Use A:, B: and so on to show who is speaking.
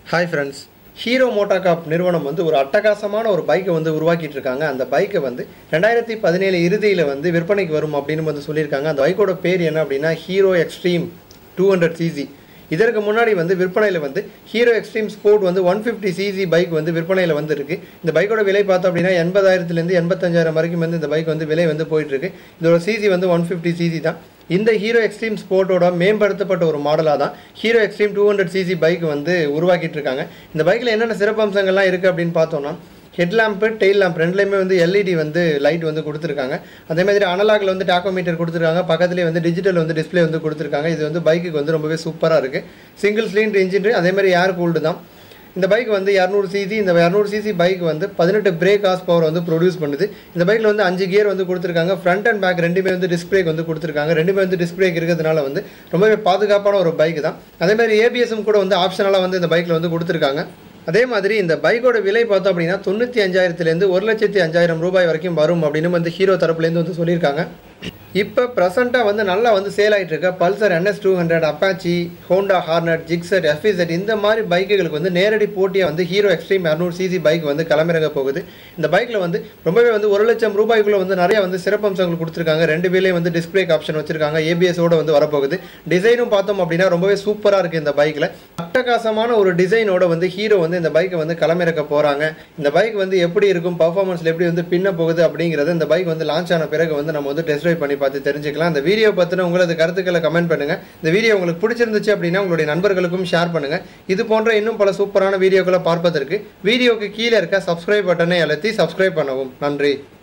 A: hi friends hero மோட்டாகாப் நிறுவனம் வந்து ஒரு அட்டகாசமான ஒரு பைக்கை வந்து உருவாக்கிட்டு இருக்காங்க அந்த பைக்கை வந்து ரெண்டாயிரத்தி பதினேழு இறுதியில் வந்து விற்பனைக்கு வரும் அப்படின்னு வந்து சொல்லியிருக்காங்க அந்த பைக்கோட பேர் என்ன அப்படின்னா Hero Xtreme two hundred CC இதற்கு முன்னாடி வந்து விற்பனையில் வந்து ஹீரோ எக்ஸ்ட்ரீம் ஸ்போர்ட் வந்து ஒன் ஃபிஃப்டி சிசி பைக் வந்து விற்பனையில் வந்து இருக்கு இந்த பைக்கோட விலை பார்த்தோம் அப்படின்னா எண்பதாயிரத்துலேருந்து எண்பத்தஞ்சாயிரம் வரைக்கும் வந்து இந்த பைக் வந்து விலை வந்து போயிட்டு இருக்கு இதோட சிசி வந்து ஒன் ஃபிஃப்டி சிசி தான் இந்த ஹீரோ எக்ஸ்ட்ரீம் ஸ்போர்ட்டோட மேம்படுத்தப்பட்ட ஒரு மாடலாக தான் Hero Xtreme two hundred CC bike வந்து உருவாக்கிட்டு இருக்காங்க இந்த பைக்கில் என்னென்ன சிறப்பம்சங்கள்லாம் இருக்குது அப்படின்னு பார்த்தோம்னா ஹெட் லேம்ப்பு டெயில் லேம்ப் ரெண்டுலேயுமே வந்து எல்இடி வந்து லைட் வந்து கொடுத்துருக்காங்க அதே மாதிரி அனலாகில் வந்து டாக்கோமீட்டர் கொடுத்துருக்காங்க பக்கத்துலேயே வந்து டிஜிட்டல் வந்து டிஸ்ப்ளே வந்து கொடுத்துருக்காங்க இது வந்து பைக்குக்கு வந்து ரொம்பவே சூப்பராக இருக்குது சிங்கிள் சிலிண்டர் இன்ஜின் அதே மாதிரி ஏர் கூல்டு தான் இந்த பைக் வந்து இரநூறு சிசி இந்த இரநூறு சிசி பைக் வந்து பதினெட்டு பிரேக் ஹார்ஸ் பவர் வந்து ப்ரொடியூஸ் பண்ணுது இந்த பைக்கில் வந்து அஞ்சு கியர் வந்து கொடுத்துருக்காங்க ஃப்ரண்ட் அண்ட் பேக் ரெண்டுமே வந்து டிஸ்க் பிரேக் வந்து கொடுத்துருக்காங்க ரெண்டுமே வந்து டிஸ்க் பிரேக் இருக்கிறதுனால வந்து ரொம்பவே பாதுகாப்பான ஒரு பைக் தான் அதே மாதிரி ஏபிஎஸும் கூட வந்து ஆப்ஷனலாக வந்து இந்த பைக்கில் வந்து கொடுத்துருக்காங்க அதே மாதிரி இந்த பைக்கோட விலை பார்த்தோம் அப்படின்னா தொண்ணூற்றி அஞ்சாயிரத்துலேருந்து ஒரு லட்சத்தி அஞ்சாயிரம் ரூபாய் வரைக்கும் வரும் அப்படின்னு வந்து ஹீரோ தரப்புலேருந்து வந்து சொல்லியிருக்காங்க இப்போ ப்ரெசண்ட்டாக வந்து நல்லா வந்து சேல் ஆகிட்டு இருக்க Pulsar NS two hundred Apache Honda Hornet Gixxer எஃபிசெட் இந்த மாதிரி பைக்குகளுக்கு வந்து நேரடி போட்டியாக வந்து ஹீரோ எக்ஸ்ட்ரீம் இரநூறு சிசி பைக் வந்து களமிறங்க போகுது இந்த பைக்கில் வந்து ரொம்பவே வந்து ஒரு லட்சம் ரூபாய்க்குள்ள வந்து நிறைய வந்து சிறப்பம்சங்கள் கொடுத்துருக்காங்க ரெண்டு வீலையும் வந்து டிஸ்பிளேக் ஆப்ஷன் வச்சிருக்காங்க ஏபிஎஸோட வந்து வரப்போகுது டிசைனும் பார்த்தோம் அப்படின்னா ரொம்பவே சூப்பராக இருக்குது இந்த பைக்கில் அட்டகாசமான ஒரு டிசைனோட வந்து ஹீரோ வந்து இந்த பைக்கை வந்து களமிறக்க போகிறாங்க இந்த பைக் வந்து எப்படி இருக்கும் பர்ஃபார்மன்ஸில் எப்படி வந்து பின்ன போகுது அப்படிங்கிறது இந்த பைக் வந்து லான்ச் ஆன பிறகு வந்து நம்ம வந்து டெஸ்ட் ட்ரைவ் பண்ணி பார்த்து தெரிஞ்சுக்கலாம் இந்த வீடியோ பற்றின உங்களது கருத்துக்களை கமெண்ட் பண்ணுங்க இந்த வீடியோ உங்களுக்கு பிடிச்சிருந்துச்சு அப்படின்னா உங்களுடைய நண்பர்களுக்கும் ஷேர் பண்ணுங்க இது போன்ற இன்னும் பல சூப்பரான வீடியோக்களை பார்ப்பதற்கு வீடியோக்கு கீழே இருக்க சப்ஸ்கிரைப் பட்டனை அழுத்தி சப்ஸ்கிரைப் பண்ணவும் நன்றி